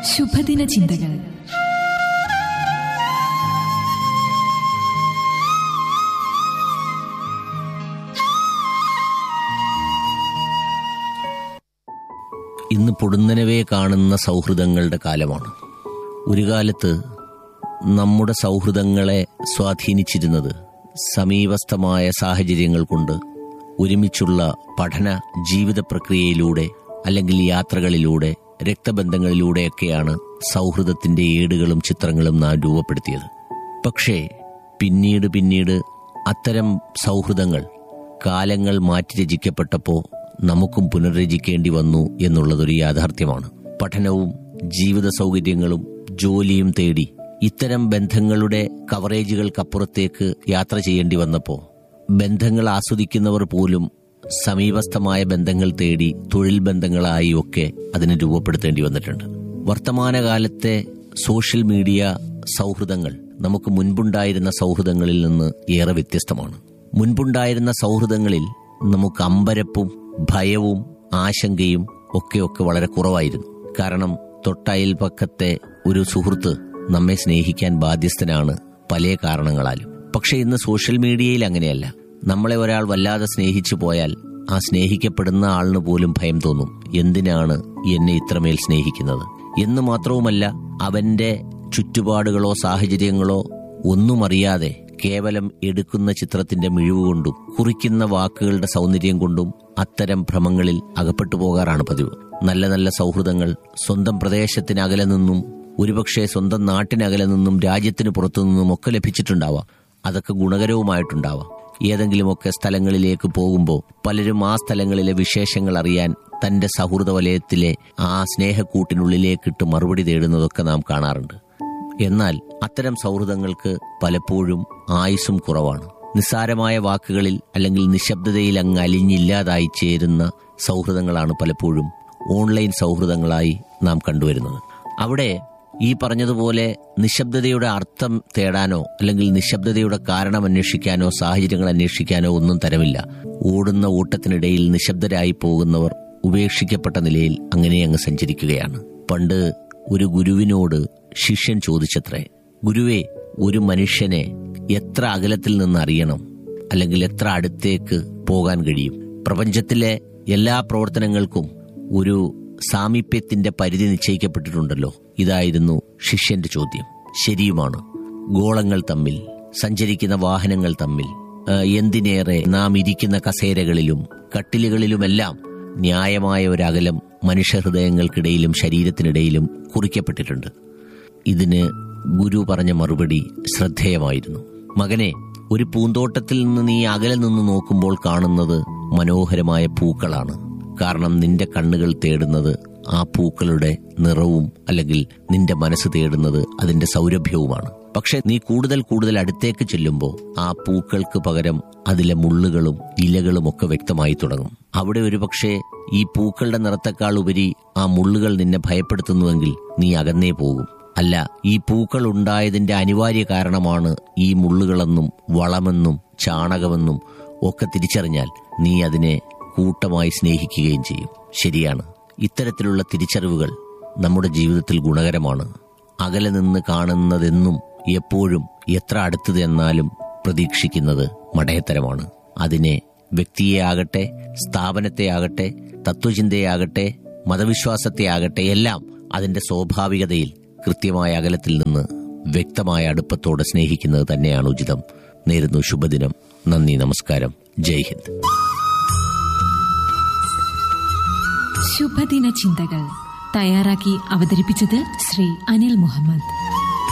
ശുഭദിന ചിന്തകൾ ഇന്ന് പൊടുന്നനവേ കാണുന്ന സൗഹൃദങ്ങളുടെ കാലമാണ് ഒരു കാലത്ത് നമ്മുടെ സൗഹൃദങ്ങളെ സ്വാധീനിച്ചിരുന്നത് സമീപസ്ഥമായ സാഹചര്യങ്ങൾ കൊണ്ട് ഒരുമിച്ചുള്ള പഠന ജീവിത പ്രക്രിയയിലൂടെ അല്ലെങ്കിൽ യാത്രകളിലൂടെ രക്തബന്ധങ്ങളിലൂടെയൊക്കെയാണ് സൗഹൃദത്തിന്റെ ഏടുകളും ചിത്രങ്ങളും നാം രൂപപ്പെടുത്തിയത് പക്ഷേ പിന്നീട് പിന്നീട് അത്തരം സൗഹൃദങ്ങൾ കാലങ്ങൾ മാറ്റി രചിക്കപ്പെട്ടപ്പോൾ നമുക്കും പുനർരചിക്കേണ്ടി വന്നു എന്നുള്ളതൊരു യാഥാർത്ഥ്യമാണ് പഠനവും ജീവിത സൗകര്യങ്ങളും ജോലിയും തേടി ഇത്തരം ബന്ധങ്ങളുടെ കവറേജുകൾക്കപ്പുറത്തേക്ക് യാത്ര ചെയ്യേണ്ടി വന്നപ്പോൾ ബന്ധങ്ങൾ ആസ്വദിക്കുന്നവർ പോലും സമീപസ്ഥമായ ബന്ധങ്ങൾ തേടി തൊഴിൽ ബന്ധങ്ങളായി ഒക്കെ അതിനെ രൂപപ്പെടുത്തേണ്ടി വന്നിട്ടുണ്ട് വർത്തമാനകാലത്തെ സോഷ്യൽ മീഡിയ സൗഹൃദങ്ങൾ നമുക്ക് മുൻപുണ്ടായിരുന്ന സൗഹൃദങ്ങളിൽ നിന്ന് ഏറെ വ്യത്യസ്തമാണ് മുൻപുണ്ടായിരുന്ന സൗഹൃദങ്ങളിൽ നമുക്ക് അമ്പരപ്പും ഭയവും ആശങ്കയും ഒക്കെ ഒക്കെ വളരെ കുറവായിരുന്നു കാരണം തൊട്ടയൽപക്കത്തെ ഒരു സുഹൃത്ത് നമ്മെ സ്നേഹിക്കാൻ ബാധ്യസ്ഥനാണ് പല കാരണങ്ങളാലും പക്ഷെ ഇന്ന് സോഷ്യൽ മീഡിയയിൽ അങ്ങനെയല്ല നമ്മളെ ഒരാൾ വല്ലാതെ സ്നേഹിച്ചു പോയാൽ ആ സ്നേഹിക്കപ്പെടുന്ന ആളിന് പോലും ഭയം തോന്നും എന്തിനാണ് എന്നെ ഇത്രമേൽ സ്നേഹിക്കുന്നത് എന്ന് മാത്രവുമല്ല അവന്റെ ചുറ്റുപാടുകളോ സാഹചര്യങ്ങളോ ഒന്നും അറിയാതെ കേവലം എടുക്കുന്ന ചിത്രത്തിന്റെ മിഴിവുകൊണ്ടും കുറിക്കുന്ന വാക്കുകളുടെ സൗന്ദര്യം കൊണ്ടും അത്തരം ഭ്രമങ്ങളിൽ അകപ്പെട്ടു പോകാറാണ് പതിവ് നല്ല നല്ല സൗഹൃദങ്ങൾ സ്വന്തം പ്രദേശത്തിനകലെ നിന്നും ഒരുപക്ഷെ സ്വന്തം നാട്ടിനകലെ നിന്നും രാജ്യത്തിന് പുറത്തു നിന്നും ഒക്കെ ലഭിച്ചിട്ടുണ്ടാവാം അതൊക്കെ ഗുണകരവുമായിട്ടുണ്ടാവാം ഏതെങ്കിലുമൊക്കെ സ്ഥലങ്ങളിലേക്ക് പോകുമ്പോൾ പലരും ആ സ്ഥലങ്ങളിലെ വിശേഷങ്ങൾ അറിയാൻ തന്റെ സൗഹൃദ വലയത്തിലെ ആ സ്നേഹക്കൂട്ടിനുള്ളിലേക്കിട്ട് മറുപടി തേടുന്നതൊക്കെ നാം കാണാറുണ്ട് എന്നാൽ അത്തരം സൗഹൃദങ്ങൾക്ക് പലപ്പോഴും ആയുസ്സും കുറവാണ് നിസ്സാരമായ വാക്കുകളിൽ അല്ലെങ്കിൽ നിശബ്ദതയിൽ അങ്ങ് അലിഞ്ഞില്ലാതായി ചേരുന്ന സൗഹൃദങ്ങളാണ് പലപ്പോഴും ഓൺലൈൻ സൗഹൃദങ്ങളായി നാം കണ്ടുവരുന്നത് അവിടെ ഈ പറഞ്ഞതുപോലെ നിശബ്ദതയുടെ അർത്ഥം തേടാനോ അല്ലെങ്കിൽ നിശബ്ദതയുടെ കാരണം അന്വേഷിക്കാനോ സാഹചര്യങ്ങൾ അന്വേഷിക്കാനോ ഒന്നും തരമില്ല ഓടുന്ന ഓട്ടത്തിനിടയിൽ നിശബ്ദരായി പോകുന്നവർ ഉപേക്ഷിക്കപ്പെട്ട നിലയിൽ അങ്ങനെ അങ്ങ് സഞ്ചരിക്കുകയാണ് പണ്ട് ഒരു ഗുരുവിനോട് ശിഷ്യൻ ചോദിച്ചത്രേ ഗുരുവെ ഒരു മനുഷ്യനെ എത്ര അകലത്തിൽ നിന്ന് അറിയണം അല്ലെങ്കിൽ എത്ര അടുത്തേക്ക് പോകാൻ കഴിയും പ്രപഞ്ചത്തിലെ എല്ലാ പ്രവർത്തനങ്ങൾക്കും ഒരു സാമീപ്യത്തിന്റെ പരിധി നിശ്ചയിക്കപ്പെട്ടിട്ടുണ്ടല്ലോ ഇതായിരുന്നു ശിഷ്യന്റെ ചോദ്യം ശരിയുമാണ് ഗോളങ്ങൾ തമ്മിൽ സഞ്ചരിക്കുന്ന വാഹനങ്ങൾ തമ്മിൽ ആ, എന്തിനേറെ നാം ഇരിക്കുന്ന കസേരകളിലും കട്ടിലുകളിലുമെല്ലാം ന്യായമായ ഒരു അകലം മനുഷ്യഹൃദയങ്ങൾക്കിടയിലും ശരീരത്തിനിടയിലും കുറിക്കപ്പെട്ടിട്ടുണ്ട് ഇതിന് ഗുരു പറഞ്ഞ മറുപടി ശ്രദ്ധേയമായിരുന്നു മകനെ ഒരു പൂന്തോട്ടത്തിൽ നിന്ന് നീ അകലെ നിന്ന് നോക്കുമ്പോൾ കാണുന്നത് മനോഹരമായ പൂക്കളാണ് കാരണം നിന്റെ കണ്ണുകൾ തേടുന്നത് ആ പൂക്കളുടെ നിറവും അല്ലെങ്കിൽ നിന്റെ മനസ്സ് തേടുന്നത് അതിന്റെ സൗരഭ്യവുമാണ് പക്ഷെ നീ കൂടുതൽ കൂടുതൽ അടുത്തേക്ക് ചെല്ലുമ്പോൾ ആ പൂക്കൾക്ക് പകരം അതിലെ മുള്ളുകളും ഇലകളും ഒക്കെ വ്യക്തമായി തുടങ്ങും അവിടെ ഒരുപക്ഷെ ഈ പൂക്കളുടെ നിറത്തെക്കാൾ ഉപരി ആ മുള്ളുകൾ നിന്നെ ഭയപ്പെടുത്തുന്നുവെങ്കിൽ നീ അകന്നേ പോകും അല്ല ഈ പൂക്കൾ ഉണ്ടായതിന്റെ അനിവാര്യ കാരണമാണ് ഈ മുള്ളുകളെന്നും വളമെന്നും ചാണകമെന്നും ഒക്കെ തിരിച്ചറിഞ്ഞാൽ നീ അതിനെ കൂട്ടമായി സ്നേഹിക്കുകയും ചെയ്യും ശരിയാണ് ഇത്തരത്തിലുള്ള തിരിച്ചറിവുകൾ നമ്മുടെ ജീവിതത്തിൽ ഗുണകരമാണ് അകലെ നിന്ന് കാണുന്നതെന്നും എപ്പോഴും എത്ര അടുത്തത് എന്നാലും പ്രതീക്ഷിക്കുന്നത് മടയത്തരമാണ് അതിനെ വ്യക്തിയെ ആകട്ടെ സ്ഥാപനത്തെ ആകട്ടെ തത്വചിന്തയാകട്ടെ മതവിശ്വാസത്തെ ആകട്ടെ എല്ലാം അതിന്റെ സ്വാഭാവികതയിൽ കൃത്യമായ അകലത്തിൽ നിന്ന് വ്യക്തമായ അടുപ്പത്തോടെ സ്നേഹിക്കുന്നത് തന്നെയാണ് ഉചിതം നേരുന്നു ശുഭദിനം നന്ദി നമസ്കാരം ജയ് ഹിന്ദ് ശുഭദിന ചിന്തകൾ തയ്യാറാക്കി അവതരിപ്പിച്ചത് ശ്രീ അനിൽ മുഹമ്മദ്